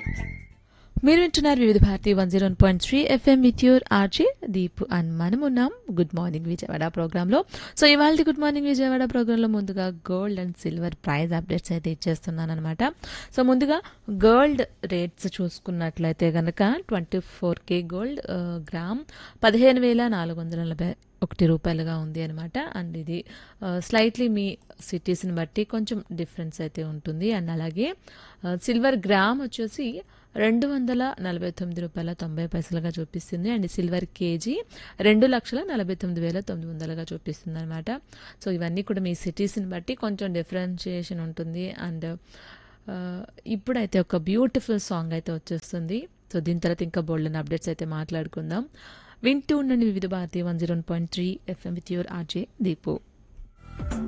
మీరు వింటున్నారు Vividh Bharati one zero point three FM with your RJ Deep and మనం ఉన్నాం గుడ్ మార్నింగ్ విజయవాడ ప్రోగ్రాంలో సో ఇవాళ గుడ్ మార్నింగ్ విజయవాడ ప్రోగ్రాంలో ముందుగా gold and silver price updates అయితే ఇచ్చేస్తున్నాను అనమాట సో ముందుగా గోల్డ్ రేట్స్ చూసుకున్నట్లయితే కనుక twenty four K gold ah, gram పదిహేను వేల నాలుగు వందల నలభై ఒకటి రూపాయలుగా ఉంది అనమాట అండ్ ఇది స్లైట్లీ మీ సిటీస్ని బట్టి కొంచెం డిఫరెన్స్ అయితే ఉంటుంది అండ్ అలాగే ఆ, సిల్వర్ గ్రామ్ వచ్చేసి రెండు వందల నలభై తొమ్మిది రూపాయల తొంభై పైసలుగా చూపిస్తుంది అండ్ సిల్వర్ కేజీ రెండు లక్షల నలభై తొమ్మిది వేల తొమ్మిది వందలుగా చూపిస్తుంది అనమాట సో ఇవన్నీ కూడా మీ సిటీస్ని బట్టి కొంచెం డిఫరెన్షియేషన్ ఉంటుంది అండ్ ఆ, ఇప్పుడైతే ఒక బ్యూటిఫుల్ సాంగ్ అయితే వచ్చేస్తుంది సో దీని తర్వాత ఇంకా బోల్డెన్ అప్డేట్స్ అయితే మాట్లాడుకుందాం వింటూ ఉండండి Vividh Bharati one zero point three FM with your RJ Deepu